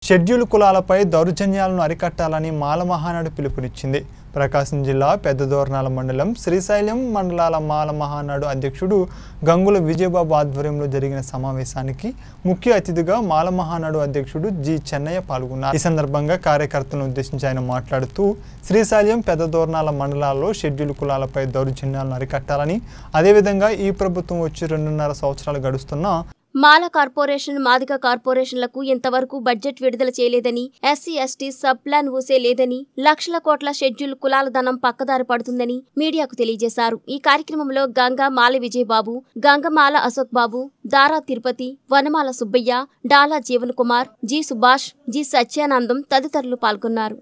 Schedule కులాలపై దౌర్జన్యాలను అరికట్టాలని మాల మహానాడు పిలుపునిచ్చింది ప్రకాశం జిల్లా పెద్దదోర్నాల మండలం శ్రీశైలం మండలాల మాల మహానాడు అధ్యక్షుడు గంగుల విజయబాబు ఆధ్వర్యంలో జరిగిన సమావేశానికి ముఖ్య అతిథిగా మాల మహానాడు అధ్యక్షుడు జి చెన్నయ్య పాల్గొన్నారు ఈ సందర్భంగా కార్యకర్తలను ఉద్దేశించి ఆయన మాట్లాడుతూ శ్రీశైలం పెద్దదోర్నాల మండలాల్లో షెడ్యూల్ కులాలపై దౌర్జన్యాలను అరికట్టాలని అదేవిధంగా ఈ ప్రభుత్వం వచ్చి రెండున్నర సంవత్సరాలు గడుస్తున్నా మాల కార్పొరేషన్ మాదిక కార్పొరేషన్లకు ఇంతవరకు బడ్జెట్ విడుదల చేయలేదని ఎస్సీ ఎస్టీ సబ్ ప్లాన్ ఊసే లేదని లక్షల కోట్ల షెడ్యూల్ కులాల ధనం పక్కదారి పడుతుందని మీడియాకు తెలియజేశారు ఈ కార్యక్రమంలో గంగా మాల విజయబాబు గంగమాల అశోక్ బాబు దారా తిరుపతి వనమాల సుబ్బయ్య డాలా జీవన్ కుమార్ జి సుభాష్ జి సత్యానందం తదితరులు పాల్గొన్నారు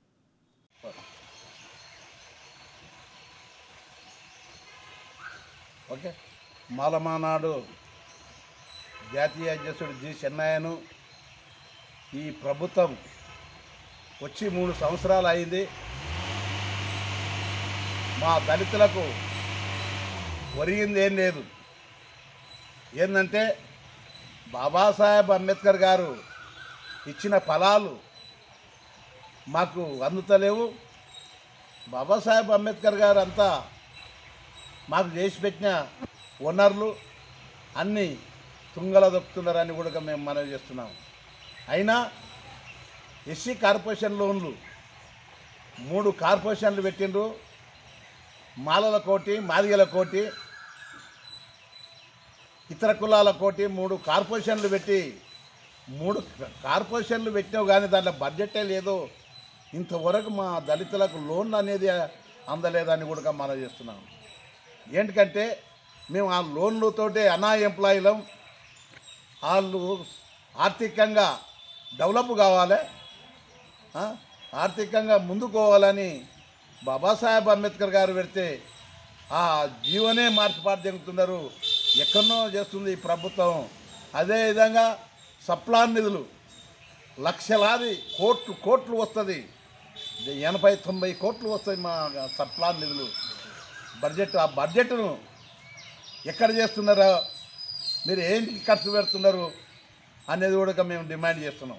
ఓకే మాలమానాడు జాతీయ అధ్యక్షుడు జి చెన్నయ్యను ఈ ప్రభుత్వం వచ్చి మూడు సంవత్సరాలు అయింది మా దళితులకు ఒరిగింది ఏం లేదు ఏంటంటే బాబాసాహెబ్ అంబేద్కర్ గారు ఇచ్చిన ఫలాలు మాకు అందుతలేవు బాబాసాహెబ్ అంబేద్కర్ గారు అంతా మాకు చేసి పెట్టిన వనరులు అన్నీ తుంగల దొక్కుతున్నారని కూడా మేము మనవి చేస్తున్నాం అయినా ఎస్సీ కార్పొరేషన్ లోన్లు మూడు కార్పొరేషన్లు పెట్టిండ్రు మాలల కోటి మాదిగల కోటి ఇతర కులాల కోటి మూడు కార్పొరేషన్లు పెట్టి మూడు కార్పొరేషన్లు పెట్టినావు కానీ దాంట్లో బడ్జెటే లేదు ఇంతవరకు మా దళితులకు లోన్లు అనేది అందలేదని కూడా మనం చేస్తున్నాం ఏంటికంటే మేము ఆ లోన్లతోటే అనా ఎంప్లాయీలం వాళ్ళు ఆర్థికంగా డెవలప్ కావాలి ఆ? ఆర్థికంగా ముందుకు పోవాలని బాబాసాహెబ్ అంబేద్కర్ గారు పెడితే ఆ జీవనే మార్చిపాటు జరుగుతున్నారు ఎక్కడనో చేస్తుంది ఈ ప్రభుత్వం అదేవిధంగా సప్లాన్ నిధులు లక్షలాది కోట్లు కోట్లు వస్తుంది ఎనభై తొంభై కోట్లు వస్తాయి మా సప్లాన్ నిధులు బడ్జెట్ ఆ బడ్జెట్ను ఎక్కడ చేస్తున్నారో మీరు ఏంటి ఖర్చు పెడుతున్నారు అనేది కూడా మేము డిమాండ్ చేస్తున్నాం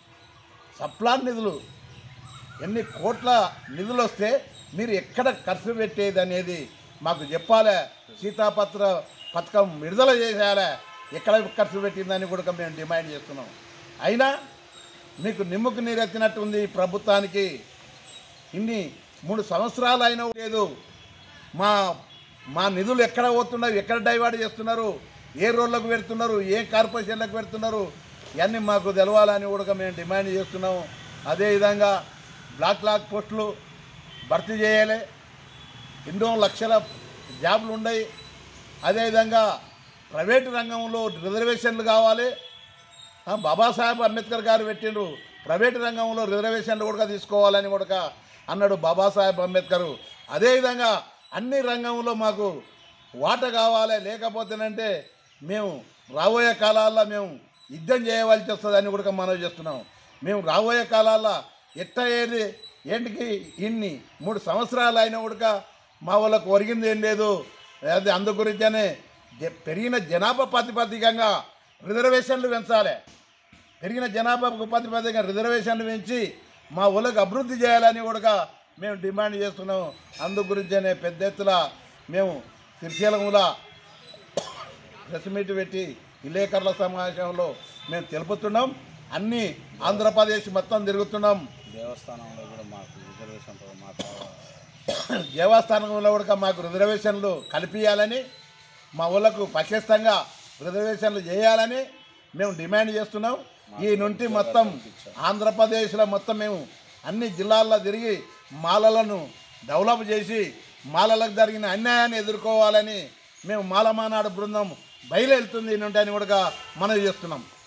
సప్లాన్ నిధులు ఎన్ని కోట్ల నిధులు వస్తే మీరు ఎక్కడ ఖర్చు పెట్టేది అనేది మాకు చెప్పాలి సీతాపత్ర పథకం విడుదల చేసేయాలి ఎక్కడ ఖర్చు పెట్టిందని కూడా మేము డిమాండ్ చేస్తున్నాం అయినా మీకు నిమ్ముకు నీరెత్తినట్టు ఉంది ఈ ప్రభుత్వానికి ఇన్ని మూడు సంవత్సరాలు అయినా లేదు మా మా నిధులు ఎక్కడ పోతున్నాయి ఎక్కడ డైవర్ట్ చేస్తున్నారు ఏ రోడ్లకు పెడుతున్నారు ఏ కార్పొరేషన్లకు పెడుతున్నారు ఇవన్నీ మాకు తెలవాలని కూడా మేము డిమాండ్ చేస్తున్నాము అదేవిధంగా బ్లాక్ లాక్ పోస్టులు భర్తీ చేయాలి ఎన్నో లక్షల జాబులు ఉన్నాయి అదేవిధంగా ప్రైవేటు రంగంలో రిజర్వేషన్లు కావాలి ఆ, బాబాసాహెబ్ అంబేద్కర్ గారు పెట్టిండ్రు ప్రైవేటు రంగంలో రిజర్వేషన్లు కూడా తీసుకోవాలని కూడా అన్నాడు బాబాసాహెబ్ అంబేద్కర్ అదేవిధంగా అన్ని రంగంలో మాకు వాట కావాలి లేకపోతేనంటే మేము రాబోయే కాలాల్లో మేము యుద్ధం చేయవలసి వస్తుందని కూడా మనవి చేస్తున్నాం మేము రాబోయే కాలాల్లో ఎట్ట ఏది ఏంటికి ఇన్ని మూడు సంవత్సరాలు అయినా కూడా మా వాళ్ళకు ఒరిగింది ఏం లేదు అది అందు గురించనే జ- పెరిగిన జనాభా ప్రాతిపదికంగా రిజర్వేషన్లు పెంచాలి పెరిగిన జనాభా ప్రాతిపదికంగా రిజర్వేషన్లు పెంచి మా ఊళ్ళకి అభివృద్ధి చేయాలని కూడా మేము డిమాండ్ చేస్తున్నాం అందు గురించనే పెద్ద ఎత్తున మేము శ్రీశైలంలో ప్రెస్ మీట్ పెట్టి విలేకరుల సమావేశంలో మేము తెలుపుతున్నాం అన్ని ఆంధ్రప్రదేశ్ మొత్తం తిరుగుతున్నాం దేవస్థానంలో కూడా మాకు రిజర్వేషన్ మాకు దేవస్థానంలో కూడా మాకు రిజర్వేషన్లు కల్పించాలని మా ఊళ్ళకు పటిష్టంగా రిజర్వేషన్లు చేయాలని మేము డిమాండ్ చేస్తున్నాం ఈ నుండి మొత్తం ఆంధ్రప్రదేశ్లో మొత్తం మేము అన్ని జిల్లాల్లో తిరిగి మాలలను డెవలప్ చేసి మాలలకు జరిగిన అన్యాయాన్ని ఎదుర్కోవాలని మేము మాలమానాడు బృందం బయలుదేరుతుంది ఈ నుండి అని కూడా మనవి చేస్తున్నాం